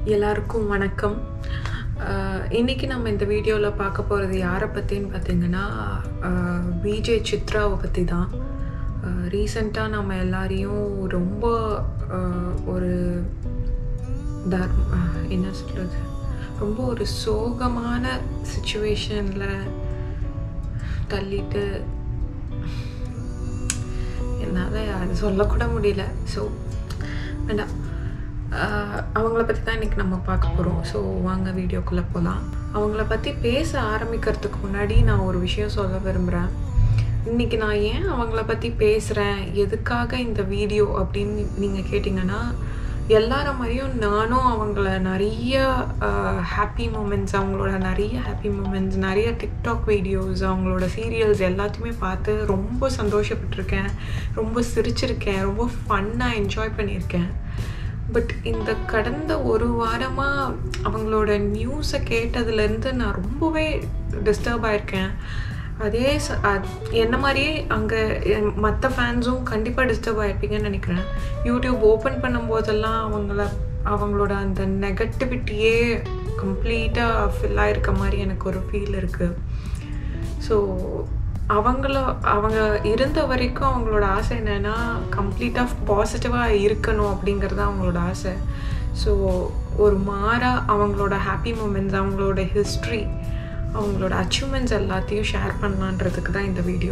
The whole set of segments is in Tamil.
எல்லாருக்கும் வணக்கம் அஹ், இன்னைக்கு நம்ம இந்த வீடியோவில் பார்க்க போகிறது யாரை பற்றின்னு பார்த்தீங்கன்னா விஜே சித்ராவை பற்றி தான் ரீசண்டாக நம்ம எல்லாரையும் ரொம்ப அஹ், ஒரு தர்ம அஹ், என்ன சொல்கிறது ரொம்ப ஒரு சோகமான சுச்சுவேஷனில் தள்ளிட்டு என்னால் அது சொல்லக்கூட முடியல ஸோ வேண்டாம் ஆஹ் அவங்கள பற்றி தான் இன்றைக்கி நம்ம பார்க்க போகிறோம் ஸோ வாங்க வீடியோக்குள்ளே போகலாம் அவங்கள பற்றி பேச ஆரம்பிக்கிறதுக்கு முன்னாடி நான் ஒரு விஷயம் சொல்ல விரும்புகிறேன் இன்றைக்கி நான் ஏன் அவங்கள பற்றி பேசுகிறேன் எதுக்காக இந்த வீடியோ அப்படின்னு நீங்கள் கேட்டிங்கன்னா எல்லார மாதிரியும் நானும் அவங்கள நிறைய ஹாப்பி மூமெண்ட்ஸ் அவங்களோட நிறைய ஹாப்பி மூமெண்ட்ஸ் நிறைய டிக்டாக் வீடியோஸ் அவங்களோட சீரியல்ஸ் எல்லாத்தையுமே பார்த்து ரொம்ப சந்தோஷப்பட்டிருக்கேன் ரொம்ப சிரிச்சிருக்கேன் ரொம்ப ஃபன்னாக என்ஜாய் பண்ணியிருக்கேன் பட் இந்த கடந்த ஒரு வாரமாக அவங்களோட நியூஸை கேட்டதுலேருந்து நான் ரொம்பவே டிஸ்டர்ப் ஆயிருக்கேன் அதே ச- அ- என்ன மாதிரியே அங்கே மற்ற ஃபேன்ஸும் கண்டிப்பாக டிஸ்டர்ப் ஆயிருப்பீங்கன்னு நினைக்கிறேன் யூடியூப் ஓப்பன் பண்ணும்போதெல்லாம் அவங்கள அவங்களோட அந்த நெகட்டிவிட்டியே கம்ப்ளீட்டாக ஃபில் ஆயிருக்க மாதிரி எனக்கு ஒரு ஃபீல் இருக்குது ஸோ அவங்கள அவங்க இருந்த வரைக்கும் அவங்களோட ஆசை என்னென்னா கம்ப்ளீட்டாக பாசிட்டிவாக இருக்கணும் அப்படிங்கிறது தான் அவங்களோட ஆசை ஸோ ஒரு மாறாக அவங்களோட ஹாப்பி மூமெண்ட்ஸ் அவங்களோட ஹிஸ்ட்ரி அவங்களோட அச்சீவ்மெண்ட்ஸ் எல்லாத்தையும் ஷேர் பண்ணலான்றதுக்கு தான் இந்த வீடியோ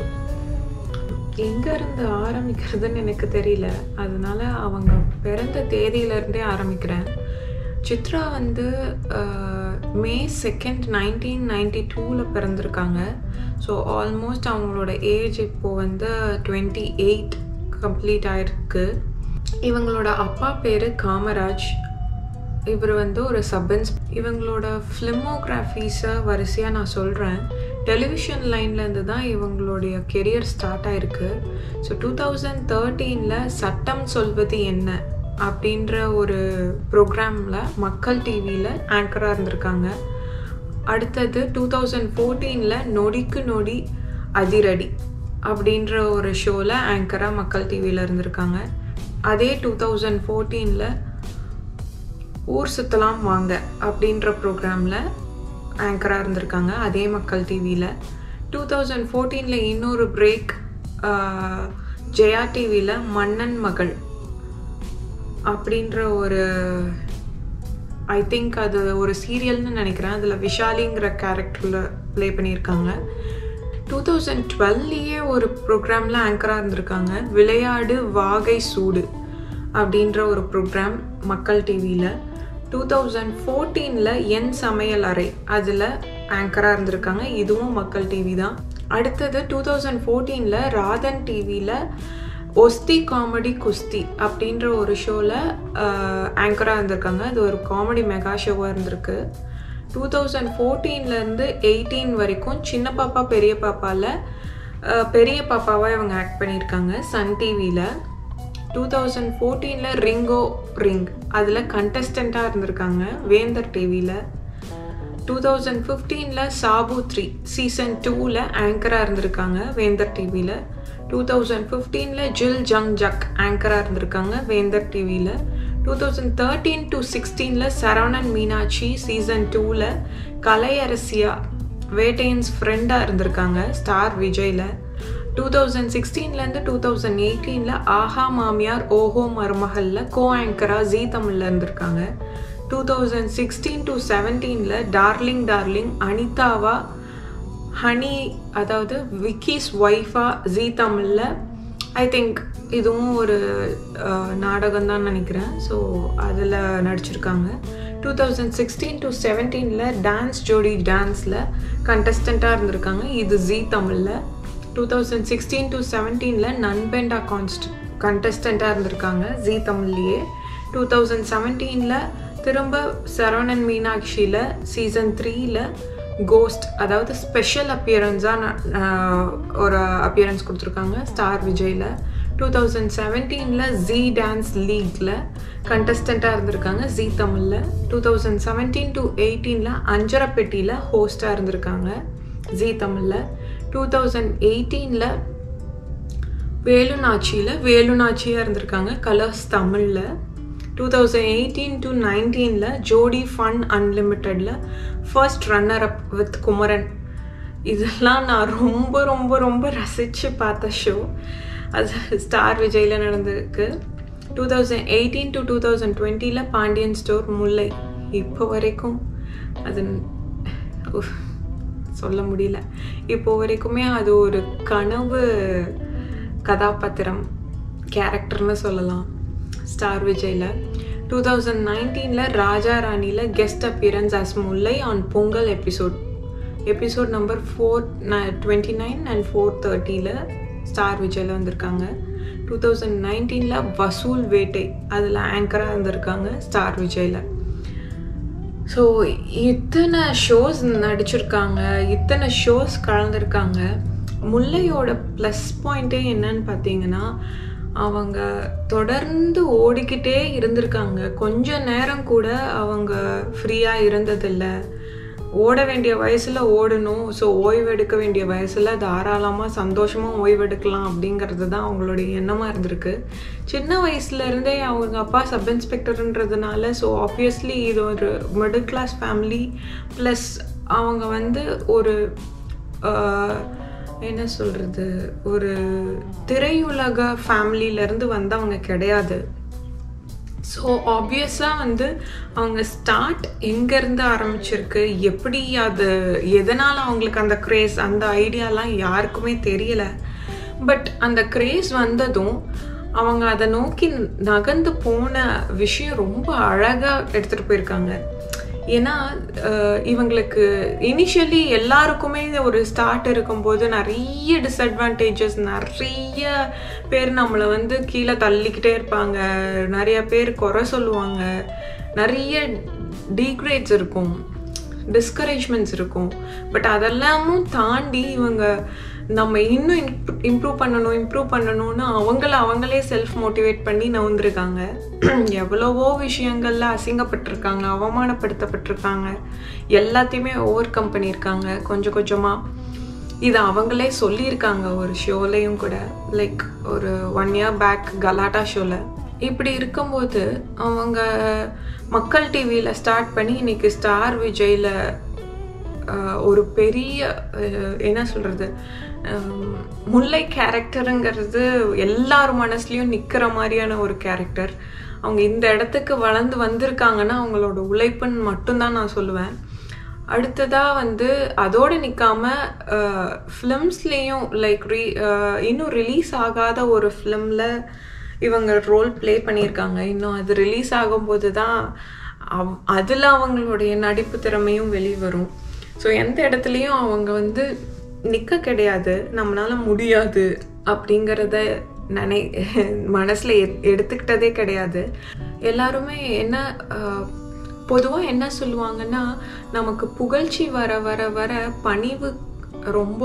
எங்கேருந்து ஆரம்பிக்கிறதுன்னு எனக்கு தெரியல அதனால அவங்க பிறந்த தேதியிலேருந்தே ஆரம்பிக்கிறேன் சித்ரா வந்து ah, May second nineteen ninety டூவில் பிறந்திருக்காங்க ஸோ ஆல்மோஸ்ட் அவங்களோட ஏஜ் இப்போது வந்து டுவெண்ட்டி எயிட் கம்ப்ளீட் ஆயிருக்கு இவங்களோட அப்பா பேர் காமராஜ் இவர் வந்து ஒரு சப்இன்ஸ் இவங்களோட ஃபிலிமோகிராஃபிஸை வரிசையாக நான் சொல்கிறேன் டெலிவிஷன் லைன்லேருந்து தான் இவங்களுடைய கெரியர் ஸ்டார்ட் ஆயிருக்கு ஸோ டூ தௌசண்ட் தேர்ட்டீனில் சட்டம் சொல்வது என்ன அப்படின்ற ஒரு ப்ரோக்ராமில் மக்கள் டிவியில் ஆங்கராக இருந்திருக்காங்க அடுத்தது டூ தௌசண்ட் ஃபோர்டீனில் நொடிக்கு நொடி அதிரடி அப்படின்ற ஒரு ஷோவில் ஆங்கராக மக்கள் டிவியில் இருந்திருக்காங்க அதே டூ தௌசண்ட் ஃபோர்டீனில் ஊர் சுத்தலாம் வாங்க அப்படின்ற ப்ரோக்ராமில் ஆங்கராக இருந்திருக்காங்க அதே மக்கள் டிவியில் டூ தௌசண்ட் ஃபோர்டீனில் இன்னொரு பிரேக் ஜெயா டிவியில் மன்னன் மகள் அப்படின்ற ஒரு ஐ திங்க் அது ஒரு சீரியல்னு நினைக்கிறேன் அதில் விஷாலிங்கிற கேரக்டரில் ப்ளே பண்ணியிருக்காங்க டூ தௌசண்ட் டுவெல்லையே ஒரு ப்ரோக்ராமில் ஆங்கராக இருந்திருக்காங்க விளையாடு வாகை சூடு அப்படின்ற ஒரு ப்ரோக்ராம் மக்கள் டிவியில் டூ தௌசண்ட் ஃபோர்டீனில் என் சமையல் அறை அதில் ஆங்கராக இருந்திருக்காங்க இதுவும் மக்கள் டிவி தான் அடுத்தது டூ தௌசண்ட் ஃபோர்டீனில் ராதன் டிவியில் ஒஸ்தி காமெடி குஸ்தி அப்படின்ற ஒரு ஷோவில் ஆங்கராக இருந்திருக்காங்க அது ஒரு காமெடி மெகா ஷோவாக இருந்திருக்கு டூ தௌசண்ட் ஃபோர்டீன்லேருந்து எயிட்டீன் வரைக்கும் சின்ன பாப்பா பெரிய பாப்பாவில் பெரிய பாப்பாவாக இவங்க ஆக்ட் பண்ணியிருக்காங்க சன் டிவியில் டூ தௌசண்ட் ஃபோர்டீனில் ரிங்கோ ரிங் அதில் கண்டஸ்டண்ட்டாக இருந்திருக்காங்க வேந்தர் டிவியில் டூ தௌசண்ட் ஃபிஃப்டீனில் சாபு த்ரீ சீசன் டூவில் ஆங்கராக இருந்திருக்காங்க வேந்தர் டிவியில் டூ தௌசண்ட் ஃபிஃப்டீனில் ஜில் ஜங் ஜக் ஆங்கராக இருந்திருக்காங்க வேந்தர் டிவியில் டூ தௌசண்ட் தேர்ட்டீன் டு சிக்ஸ்டீனில் சரவணன் மீனாட்சி சீசன் டூவில் கலையரசியா வேட்டையன்ஸ் ஃப்ரெண்டாக இருந்திருக்காங்க ஸ்டார் விஜயில் டூ தௌசண்ட் சிக்ஸ்டீன்லேருந்து டூ தௌசண்ட் எயிட்டீனில் ஆஹா மாமியார் ஓஹோ மருமகளில் கோ ஆங்கராக ஜீ தமிழில் இருந்திருக்காங்க டூ தௌசண்ட் சிக்ஸ்டீன் டு செவன்டீனில் டார்லிங் டார்லிங் அனிதாவா ஹனி அதாவது விக்கிஸ் ஒய்ஃபா ஜீ தமிழில் ஐ திங்க் இதுவும் ஒரு நாடகம் தான் நினைக்கிறேன் ஸோ அதில் நடிச்சிருக்காங்க டூ தௌசண்ட் சிக்ஸ்டீன் டு செவன்டீனில் டான்ஸ் ஜோடி டான்ஸில் கண்டஸ்டண்ட்டாக இருந்திருக்காங்க இது ஜீ தமிழில் டூ தௌசண்ட் சிக்ஸ்டீன் டு செவன்டீனில் நன்பெண்டா கான்ஸ்ட் கண்டஸ்டண்ட்டாக இருந்திருக்காங்க ஜீ தமிழ்லேயே டூ தௌசண்ட் செவன்டீனில் திரும்ப சரவணன் மீனாட்சியில் சீசன் த்ரீயில் கோஸ்ட் அதாவது ஸ்பெஷல் அப்பியரன்ஸாக ஒரு அப்பியரன்ஸ் கொடுத்துருக்காங்க ஸ்டார் விஜயில் டூ தௌசண்ட் செவன்டீனில் ஜி டான்ஸ் லீக்ல கண்டஸ்டண்ட்டாக இருந்திருக்காங்க ஜி தமிழில் டூ தௌசண்ட் செவன்டீன் டு எயிட்டீனில் அஞ்சரப்பெட்டியில் ஹோஸ்டாக இருந்திருக்காங்க ஜி தமிழில் டூ தௌசண்ட் எயிட்டீனில் வேலுநாச்சியில் வேலுநாச்சியாக இருந்திருக்காங்க கலர்ஸ் தமிழில் டூ தௌசண்ட் எயிட்டீன் டு நைன்டீனில் ஜோடி ஃபன் அன்லிமிட்டடில் first runner up with Kumaran இதெல்லாம் நான் ரொம்ப ரொம்ப ரொம்ப ரசித்து பார்த்த ஷோ அது ஸ்டார் விஜயில் நடந்திருக்கு two thousand eighteen to two thousand டுவெண்ட்டியில் பாண்டியன் ஸ்டோர் முல்லை இப்போ வரைக்கும் அது உஃப், சொல்ல முடியல இப்போ வரைக்குமே அது ஒரு கனவு கதாபாத்திரம் கேரக்டர்னு சொல்லலாம் ஸ்டார் விஜயில் டூ தௌசண்ட் நைன்டீனில் ராஜா ராணியில் guest appearance as Mullai on Pongal episode episode number four twenty nine and four தேர்ட்டியில் ஸ்டார் விஜயில் வந்திருக்காங்க டூ தௌசண்ட் நைன்டீனில் வசூல் வேட்டை அதில் ஆங்கராக இருந்திருக்காங்க ஸ்டார் விஜயில் ஸோ இத்தனை ஷோஸ் நடிச்சிருக்காங்க இத்தனை ஷோஸ் கலந்துருக்காங்க முல்லையோட ப்ளஸ் பாயிண்ட்டே என்னன்னு பார்த்தீங்கன்னா அவங்க தொடர்ந்து ஓடிக்கிட்டே இருந்திருக்காங்க கொஞ்ச நேரம் கூட அவங்க ஃப்ரீயாக இருந்ததில்லை ஓட வேண்டிய வயசில் ஓடணும் ஸோ ஓய்வு எடுக்க வேண்டிய வயசில் தாராளமாக சந்தோஷமாக ஓய்வு எடுக்கலாம் அப்படிங்கிறது தான் அவங்களுடைய எண்ணமாக இருந்திருக்கு சின்ன வயசுலேருந்தே அவங்க அப்பா சப் இன்ஸ்பெக்டர்ன்றதுனால ஸோ ஆப்வியஸ்லி இது ஒரு மிடில் கிளாஸ் ஃபேமிலி ப்ளஸ் அவங்க வந்து ஒரு ஆஹ், என்ன சொல்கிறது ஒரு திரையுலக ஃபேமிலியிலேருந்து வந்தவங்க கிடையாது ஸோ ஆப்வியஸாக வந்து அவங்க ஸ்டார்ட் எங்கேருந்து ஆரம்பிச்சிருக்கு எப்படி அது எதனால் அவங்களுக்கு அந்த க்ரேஸ் அந்த ஐடியாலாம் யாருக்குமே தெரியல பட் அந்த க்ரேஸ் வந்ததும் அவங்க அதை நோக்கி நகர்ந்து போன விஷயம் ரொம்ப அழகாக எடுத்துகிட்டு போயிருக்காங்க ஏன்னா அஹ், இவங்களுக்கு இனிஷியலி எல்லாருக்குமே ஒரு ஸ்டார்ட் இருக்கும்போது நிறைய டிஸ்அட்வான்டேஜஸ் நிறைய பேர் நம்மளை வந்து கீழே தள்ளிக்கிட்டே இருப்பாங்க நிறைய பேர் குறை சொல்லுவாங்க நிறைய டீக்ரேட்ஸ் இருக்கும் டிஸ்கரேஜ்மெண்ட்ஸ் இருக்கும் பட் அதெல்லாமும் தாண்டி இவங்க நம்ம இன்னும் இம்ப்ரூவ் பண்ணணும் இம்ப்ரூவ் பண்ணணும்னு அவங்கள அவங்களே செல்ஃப் மோட்டிவேட் பண்ணி நவுந்திருக்காங்க எவ்வளவோ விஷயங்கள்ல அசிங்கப்பட்டிருக்காங்க அவமானப்படுத்தப்பட்டிருக்காங்க எல்லாத்தையுமே ஓவர் கம் பண்ணியிருக்காங்க கொஞ்சம் கொஞ்சமாக இது அவங்களே சொல்லியிருக்காங்க ஒரு ஷோலையும் கூட லைக் ஒரு ஒன் இயர் பேக் கலாட்டா ஷோவில் இப்படி இருக்கும்போது அவங்க மக்கள் டிவியில் ஸ்டார்ட் பண்ணி இன்னைக்கு ஸ்டார் விஜயில் ஒரு பெரிய அஹ், என்ன சொல்கிறது முல்லை கேரக்டருங்கிறது எல்லார் மனசுலையும் நிற்கிற மாதிரியான ஒரு கேரக்டர் அவங்க இந்த இடத்துக்கு வளர்ந்து வந்திருக்காங்கன்னா அவங்களோட உழைப்புன்னு மட்டும்தான் நான் சொல்லுவேன் அடுத்ததாக வந்து அதோடு நிற்காம ஃபிலிம்ஸ்லேயும் லைக் ரீ இன்னும் ரிலீஸ் ஆகாத ஒரு ஃபிலிமில் இவங்க ரோல் ப்ளே பண்ணியிருக்காங்க இன்னும் அது ரிலீஸ் ஆகும்போது தான் அவ் அதில் அவங்களுடைய நடிப்பு திறமையும் வெளிவரும் ஸோ எந்த இடத்துலையும் அவங்க வந்து நிற்க கிடையாது நம்மளால முடியாது அப்படிங்கிறத நினை மனசில் எடுத்துக்கிட்டதே கிடையாது எல்லாருமே என்ன பொதுவாக என்ன சொல்லுவாங்கன்னா நமக்கு புகழ்ச்சி வர வர வர பணிவு ரொம்ப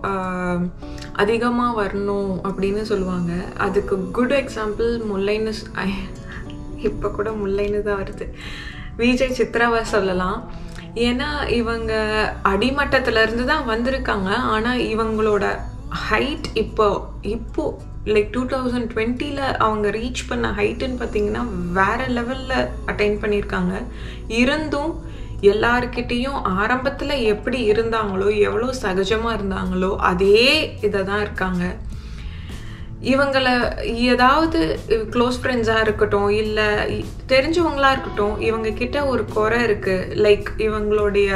அதிகமாக வரணும் அப்படின்னு சொல்லுவாங்க அதுக்கு குட் எக்ஸாம்பிள் முல்லைன்னு இப்போ கூட முல்லைன்னு தான் வருது விஜய் சித்ராவை சொல்லலாம் ஏன்னா இவங்க அடிமட்டத்துல இருந்து தான் வந்திருக்காங்க ஆனால் இவங்களோட ஹைட் இப்போ இப்போ லைக் டூ தௌசண்ட் டுவெண்ட்டியில் அவங்க ரீச் பண்ண ஹைட்டுன்னு பார்த்தீங்கன்னா வேற லெவலில் அட்டைன் பண்ணியிருக்காங்க இருந்தும் எல்லாருக்கிட்டேயும் ஆரம்பத்தில் எப்படி இருந்தாங்களோ எவ்வளோ சகஜமாக இருந்தாங்களோ அதே இதை தான் இருக்காங்க இவங்களை ஏதாவது க்ளோஸ் ஃப்ரெண்ட்ஸாக இருக்கட்டும் இல்லை தெரிஞ்சவங்களா இருக்கட்டும் இவங்க கிட்ட ஒரு குறை இருக்கு லைக் இவங்களுடைய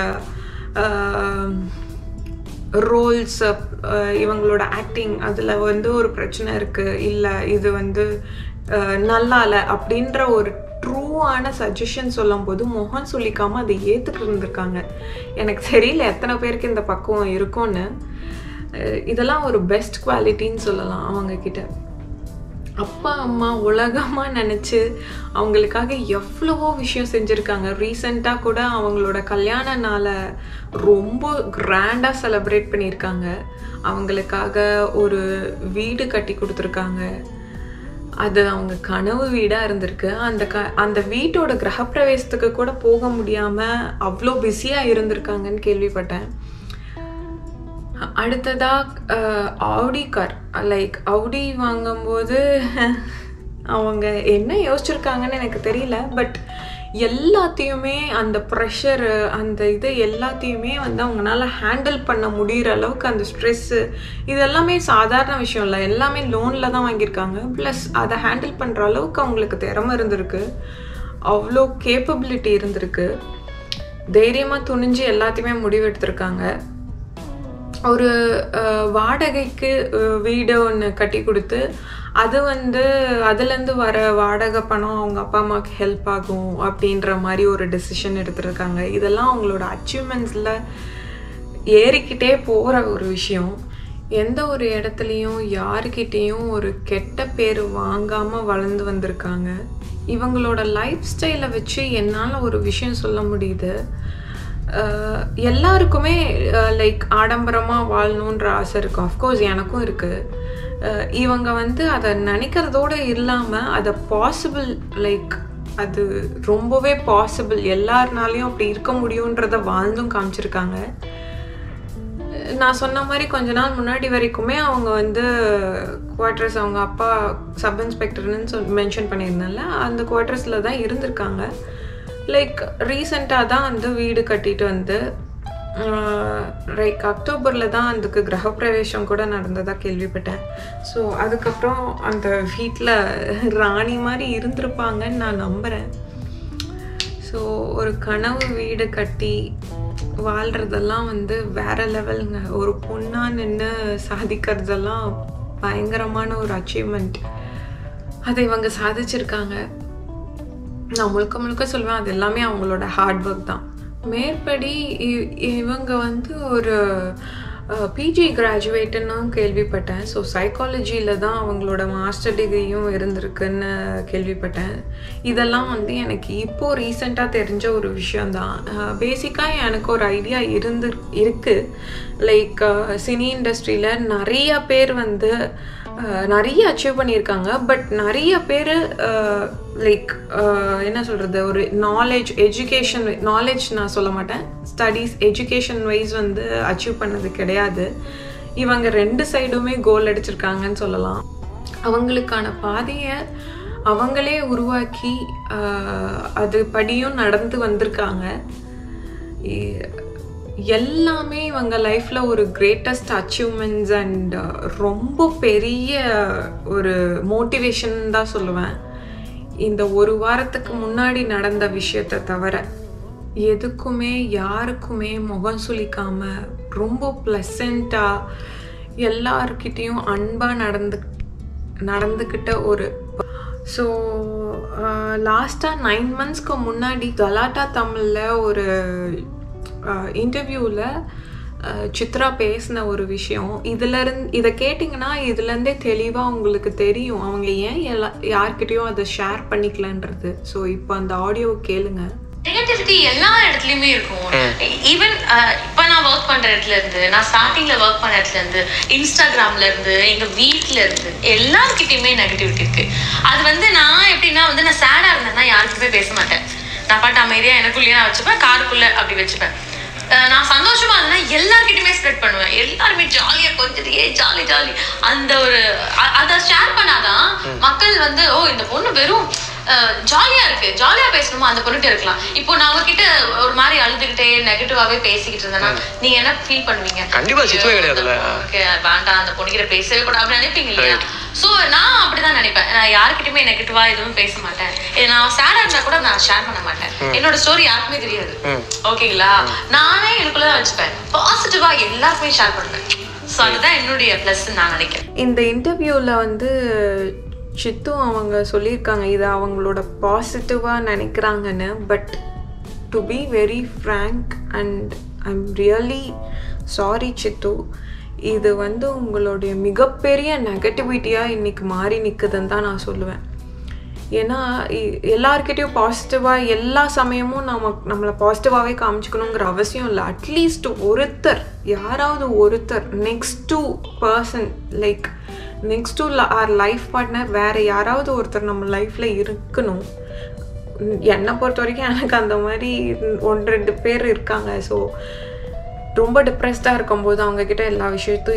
ரோல்ஸ் இவங்களோட ஆக்டிங் அதில் வந்து ஒரு பிரச்சனை இருக்குது இல்லை இது வந்து நல்லா இல்லை அப்படின்ற ஒரு ட்ரூவான சஜஷன் சொல்லும் போது முகம் சொல்லிக்காமல் அதை ஏற்றுக்கிட்டு இருந்திருக்காங்க எனக்கு தெரியல எத்தனை பேருக்கு இந்த பக்குவம் இருக்கும்னு இதெல்லாம் ஒரு பெஸ்ட் குவாலிட்டின்னு சொல்லலாம் அவங்க கிட்ட அப்பா அம்மா உலகமாக நினச்சி அவங்களுக்காக எவ்வளவோ விஷயம் செஞ்சுருக்காங்க ரீசெண்டாக கூட அவங்களோட கல்யாண நாளை ரொம்ப கிராண்டாக செலிப்ரேட் பண்ணியிருக்காங்க அவங்களுக்காக ஒரு வீடு கட்டி கொடுத்துருக்காங்க அது அவங்க கனவு வீடாக இருந்திருக்கு அந்த க அந்த வீட்டோட கிரகப்பிரவேசத்துக்கு கூட போக முடியாமல் அவ்வளோ பிஸியாக இருந்திருக்காங்கன்னு கேள்விப்பட்டேன் அடுத்ததாக ஆடி கார் லைக் ஆடி வாங்கும்போது அவங்க என்ன யோசிச்சிருக்காங்கன்னு எனக்கு தெரியல பட் எல்லாத்தையுமே அந்த ப்ரெஷரு அந்த இது எல்லாத்தையுமே வந்து அவங்களால ஹேண்டில் பண்ண முடிகிற அளவுக்கு அந்த ஸ்ட்ரெஸ்ஸு இது எல்லாமே சாதாரண விஷயம் இல்லை எல்லாமே லோனில் தான் வாங்கியிருக்காங்க ப்ளஸ் அதை ஹேண்டில் பண்ணுற அளவுக்கு அவங்களுக்கு திறமை இருந்திருக்கு அவ்வளோ கேப்பபிலிட்டி இருந்திருக்கு தைரியமாக துணிஞ்சு எல்லாத்தையுமே முடிவெடுத்திருக்காங்க ஒரு அஹ், வாடகைக்கு அஹ், வீடு ஒன்று கட்டி கொடுத்து அது வந்து அதுலேருந்து வர வாடகை பணம் அவங்க அப்பா அம்மாவுக்கு ஹெல்ப் ஆகும் அப்படின்ற மாதிரி ஒரு டெசிஷன் எடுத்திருக்காங்க இதெல்லாம் அவங்களோட அச்சீவ்மெண்ட்ஸில் ஏறிக்கிட்டே போகிற ஒரு விஷயம் எந்த ஒரு இடத்துலையும் யாருக்கிட்டேயும் ஒரு கெட்ட பேர் வாங்காமல் வளர்ந்து வந்திருக்காங்க இவங்களோட லைஃப் ஸ்டைலை வச்சு என்னால் ஒரு விஷயம் சொல்ல முடியுது அஹ் எல்லாருக்குமே லைக் ஆடம்பரமாக வாழணுன்ற ஆசை இருக்கும் அஃப்கோர்ஸ் எனக்கும் இருக்குது இவங்க வந்து அதை நினைக்கிறதோடு இல்லாமல் அதை பாசிபிள் லைக் அது ரொம்பவே பாசிபிள் எல்லாருனாலையும் அப்படி இருக்க முடியுன்றத வாழ்ந்தும் காமிச்சிருக்காங்க நான் சொன்ன மாதிரி கொஞ்ச நாள் முன்னாடி வரைக்குமே அவங்க வந்து குவார்ட்டர்ஸ் அவங்க அப்பா சப் இன்ஸ்பெக்டர்னு சொல் மென்ஷன் பண்ணியிருந்தேன்ல அந்த குவார்ட்டர்ஸில் தான் இருந்திருக்காங்க லைக் ரீசெண்டாக தான் வந்து வீடு கட்டிட்டு வந்து லைக் அக்டோபரில் தான் அதுக்கு கிரகப்பிரவேசம் கூட நடந்ததாக கேள்விப்பட்டேன் ஸோ அதுக்கப்புறம் அந்த வீட்டில் ராணி மாதிரி இருந்திருப்பாங்கன்னு நான் நம்புகிறேன் ஸோ ஒரு கனவு வீடு கட்டி வாழ்கிறதெல்லாம் வந்து வேற லெவலுங்க ஒரு பொண்ணாக நின்று சாதிக்கிறதெல்லாம் பயங்கரமான ஒரு அச்சீவ்மெண்ட் அதை இவங்க சாதிச்சிருக்காங்க நான் முழுக்க முழுக்க சொல்லுவேன் அது எல்லாமே அவங்களோட ஹார்ட் ஒர்க் தான் மேற்படி இ- இவங்க வந்து ஒரு பிஜி கிராஜுவேட்டுன்னு கேள்விப்பட்டேன் ஸோ சைக்காலஜியில் தான் அவங்களோட மாஸ்டர் டிகிரியும் இருந்திருக்குன்னு கேள்விப்பட்டேன் இதெல்லாம் வந்து எனக்கு இப்போது ரீசெண்டாக தெரிஞ்ச ஒரு விஷயந்தான் பேசிக்காக எனக்கு ஒரு ஐடியா இருந்து இருக்குது லைக் சினி இண்டஸ்ட்ரியில் நிறைய பேர் வந்து அஹ், நிறைய அச்சீவ் பண்ணியிருக்காங்க பட் நிறைய பேர் லைக் என்ன சொல்கிறது ஒரு நாலேஜ் எஜுகேஷன் நாலேஜ் நான் சொல்ல மாட்டேன் ஸ்டடீஸ் எஜுகேஷன் வைஸ் வந்து அச்சீவ் பண்ணது கிடையாது இவங்க ரெண்டு சைடுமே கோல் அடிச்சிருக்காங்கன்னு சொல்லலாம் அவங்களுக்கான பாதையை அவங்களே உருவாக்கி அஹ், அது படியும் நடந்து வந்திருக்காங்க இ- எல்லாமே இவங்க லைஃப்பில் ஒரு கிரேட்டஸ்ட் அச்சீவ்மெண்ட்ஸ் அண்ட் ரொம்ப பெரிய ஒரு மோட்டிவேஷன் தான் சொல்லுவேன் இந்த ஒரு வாரத்துக்கு முன்னாடி நடந்த விஷயத்தை தவிர எதுக்குமே யாருக்குமே முகம் சுளிக்காம ரொம்ப ப்ளசண்ட்டாக எல்லார்கிட்டேயும் அன்பாக நடந்து நடந்துக்கிட்ட ஒரு ஸோ லாஸ்ட்டாக நைன் மந்த்ஸ்க்கு முன்னாடி கலாட்டா தமிழில் ஒரு இன்டர்வியூவில் சித்ரா பேசின ஒரு விஷயம் இதுல இருந்து இதை கேட்டிங்கன்னா இதுலேருந்தே தெளிவாக உங்களுக்கு தெரியும் அவங்க ஏன் எல்லா யார்கிட்டயும் அதை ஷேர் பண்ணிக்கலன்றது ஸோ இப்போ அந்த ஆடியோ கேளுங்க நெகட்டிவிட்டி எல்லா இடத்துலயுமே இருக்கும் ஈவன் இப்ப நான் ஒர்க் பண்ற இடத்துல இருந்து நான் ஸ்டார்டிங்ல ஒர்க் பண்ண இடத்துல இருந்து இன்ஸ்டாகிராம்ல இருந்து எங்க வீட்ல இருந்து எல்லார்கிட்டயுமே நெகட்டிவிட்டி இருக்கு அது வந்து நான் எப்படின்னா வந்து நான் சேடா இருந்தேன்னா யாருக்குமே பேச மாட்டேன் நான் பாட்டு அமைதியா எனக்குள்ளேயே நான் வச்சுப்பேன் காருக்குள்ள அப்படி வச்சுப்பேன் அஹ் நான் சந்தோஷமா இருந்தேன்னா எல்லார்கிட்டயுமே ஸ்ப்ரெட் பண்ணுவேன் எல்லாருமே ஜாலியா கொஞ்சம் ஏ ஜாலி ஜாலி அந்த ஒரு அ- அதை ஷேர் பண்ணாதான் மக்கள் வந்து ஓ இந்த பொண்ணு வெறும் ஜாலியா இருக்கு ஜாலியா பேசணுமா அந்த பொண்ணுகிட்ட இருக்கலாம் இப்போ நான் உங்ககிட்ட ஒரு மாதிரி அழுதுகிட்டே நெகட்டிவாவே பேசிக்கிட்டு இருந்தேன்னா நீங்க என்ன ஃபீல் பண்ணுவீங்க கண்டிப்பா சிச்சுவே கிடையாதுல்ல. ஓகே வேண்டாம் அந்த பொண்ணுகிட்ட பேசவே கூடாது அப்படி நினைப்பீங்க இல்லையா சோ நான் அப்படிதான் நினைப்பேன் நான் யாருக்கிட்டயுமே நெகட்டிவா எதுவும் பேச மாட்டேன் இது நான் சேடா இருந்தா கூட நான் ஷேர் பண்ண மாட்டேன் என்னோட ஸ்டோரி யாருக்குமே தெரியாது ஓகேங்களா நானே எனக்குள்ளதான் வச்சுப்பேன் பாசிட்டிவா எல்லாருக்குமே ஷேர் பண்ணுவேன் சோ அதுதான் என்னுடைய பிளஸ் நான் நினைக்கிறேன் இந்த இன்டர்வியூவில் வந்து சித்து அவங்க சொல்லியிருக்காங்க இது அவங்களோட பாசிட்டிவாக நினைக்கிறாங்கன்னு but to be very frank and I'm really sorry Chithu இது வந்து உங்களுடைய மிகப்பெரிய நெகட்டிவிட்டியாக இன்னைக்கு மாறி நிற்குதுன்னு தான் நான் சொல்லுவேன் ஏன்னா இ- எல்லார்கிட்டயும் பாசிட்டிவாக எல்லா சமயமும் நம்ம நம்மளை பாசிட்டிவாகவே காமிச்சுக்கணுங்கிற அவசியம் இல்லை அட்லீஸ்ட் ஒருத்தர் யாராவது ஒருத்தர் next to person like next to our life partner வேற யாராவது ஒருத்தர் நம்ம லைஃப்பில் இருக்கணும் உம், என்னை பொறுத்த வரைக்கும் எனக்கு அந்த மாதிரி ஒன்று ரெண்டு பேர் இருக்காங்க ஸோ ரொம்ப டிப்ரெஸ்டாக இருக்கும்போது அவங்கக்கிட்ட எல்லா விஷயத்தையும்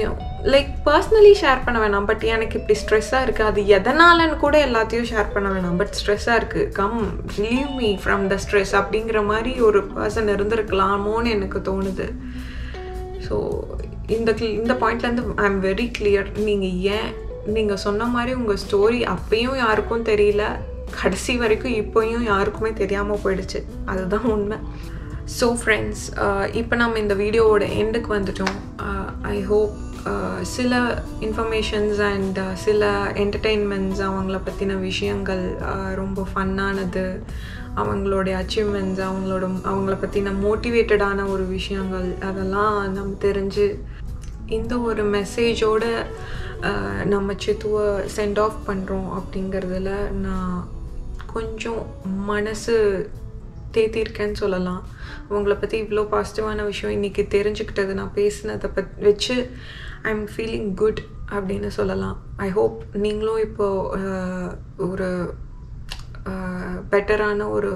லைக் பர்சனலி ஷேர் பண்ண வேணாம் பட் எனக்கு இப்படி ஸ்ட்ரெஸ்ஸாக இருக்குது அது எதனாலன்னு கூட எல்லாத்தையும் ஷேர் பண்ண வேணாம் பட் ஸ்ட்ரெஸ்ஸாக இருக்குது come relieve me from the stress அப்படிங்கிற மாதிரி ஒரு பர்சன் இருந்திருக்கலாமோன்னு எனக்கு தோணுது ஸோ இந்த cl- இந்த பாயிண்ட்லேருந்து ஐ எம் வெரி கிளியர் நீங்கள் ஏன் நீங்கள் சொன்ன மாதிரி உங்கள் ஸ்டோரி அப்பயும் யாருக்கும் தெரியல கடைசி வரைக்கும் இப்போயும் யாருக்குமே தெரியாமல் போயிடுச்சு அதுதான் உண்மை ஸோ ஃப்ரெண்ட்ஸ் இப்போ நம்ம இந்த வீடியோவோட எண்டுக்கு வந்துட்டோம் ஐ ஹோப் சில இன்ஃபர்மேஷன்ஸ் அண்ட் சில என்டர்டெயின்மெண்ட்ஸ் அவங்கள பற்றின விஷயங்கள் uh, ரொம்ப ஃபன்னானது அவங்களுடைய அச்சீவ்மெண்ட்ஸ் அவங்களோட அவங்கள பற்றின மோட்டிவேட்டடான ஒரு விஷயங்கள் அதெல்லாம் நம்ம தெரிஞ்சு இந்த ஒரு மெசேஜோட நம்ம சித்துவை சென்ட் ஆஃப் பண்ணுறோம் அப்படிங்கிறதுல நான் கொஞ்சம் மனசு தேத்திருக்கேன்னு சொல்லலாம் உங்களை பற்றி இவ்வளோ பாசிட்டிவான விஷயம் இன்றைக்கி தெரிஞ்சுக்கிட்டது நான் பேசினதை பத் வச்சு ஐ எம் ஃபீலிங் குட் அப்படின்னு சொல்லலாம் ஐ ஹோப் நீங்களும் இப்போது ஒரு பெட்டரான ஒரு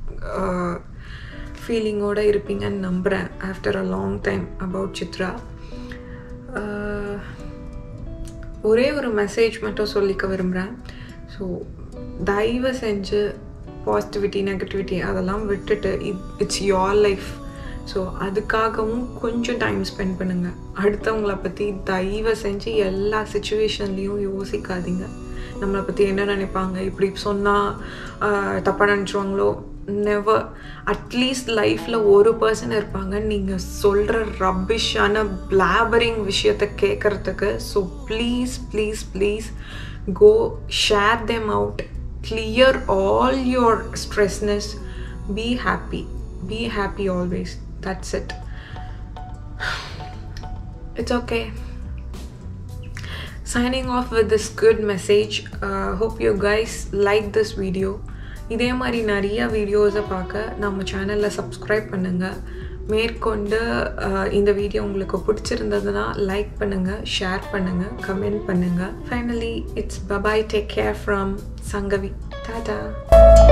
ஃபீலிங்கோடு இருப்பீங்கன்னு நம்புகிறேன் after a long time about Chitra ah, ஒரே ஒரு மெசேஜ் மட்டும் சொல்லிக்க விரும்புகிறேன் ஸோ தயவு செஞ்சு பாசிட்டிவிட்டி நெகட்டிவிட்டி அதெல்லாம் விட்டுட்டு இட்ஸ் யோர் லைஃப் ஸோ அதுக்காகவும் கொஞ்சம் டைம் ஸ்பெண்ட் பண்ணுங்கள் அடுத்தவங்கள பற்றி தயவு செஞ்சு எல்லா சுச்சுவேஷன்லேயும் யோசிக்காதீங்க நம்மளை பற்றி என்ன நினைப்பாங்க இப்படி சொன்னால் தப்பாக நினச்சிருவாங்களோ நெவர் அட்லீஸ்ட் லைஃப்பில் ஒரு பர்சன் இருப்பாங்க நீங்கள் சொல்கிற ரப்பிஷான பிளாபரிங் விஷயத்தை கேட்குறதுக்கு so please please please go share them out clear all your stressness be happy be happy always that's it it's okay signing off with this good message uh, hope you guys like this video இதே மாதிரி நிறைய வீடியோஸை பார்க்க நம்ம சேனலில் சப்ஸ்கிரைப் பண்ணுங்கள் மேற்கொண்டு uh, இந்த வீடியோ உங்களுக்கு பிடிச்சிருந்ததுன்னா லைக் பண்ணுங்கள் ஷேர் பண்ணுங்கள் கமெண்ட் பண்ணுங்கள் finally it's bye bye take care from Sangavi Tata